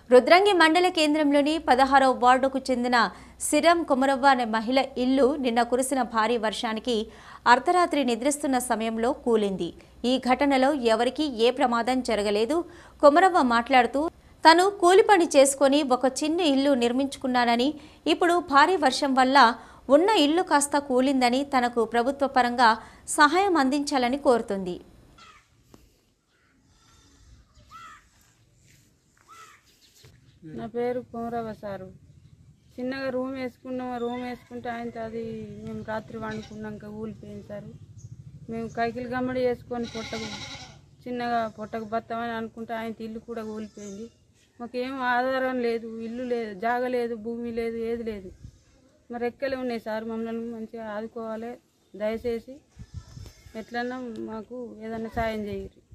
రుద్రంగి మండల కేంద్రంలోని పదహారవ వార్డుకు చెందిన సిరం కుమరవ్వ అనే మహిళ ఇల్లు నిన్న కురిసిన భారీ వర్షానికి అర్ధరాత్రి నిద్రిస్తున్న సమయంలో కూలింది ఈ ఘటనలో ఎవరికీ ఏ ప్రమాదం జరగలేదు కుమరవ్వ మాట్లాడుతూ తను కూలి పని చేసుకొని ఒక చిన్న ఇల్లు నిర్మించుకున్నానని ఇప్పుడు భారీ వర్షం వల్ల ఉన్న ఇల్లు కాస్త కూలిందని తనకు ప్రభుత్వ పరంగా సహాయం అందించాలని కోరుతుంది నా పేరు కుమరవ్వ సారు చిన్నగా రూమ్ వేసుకున్నాం రూమ్ వేసుకుంటే ఆయన అది మేము రాత్రి వండుకున్నాక ఊలిపోయింది సారు మేము కైకిలు గమ్మడి వేసుకొని పొట్టకు చిన్నగా పొట్టకు బతామని అనుకుంటే ఆయన ఇల్లు కూడా ఊలిపోయింది మాకేం ఆధారం లేదు ఇల్లు లేదు జాగ లేదు భూమి లేదు ఏది లేదు మరి ఎక్కలే ఉన్నాయి సార్ మమ్మల్ని మంచిగా ఆదుకోవాలి దయచేసి ఎట్లన్నా మాకు ఏదైనా సాయం చేయరు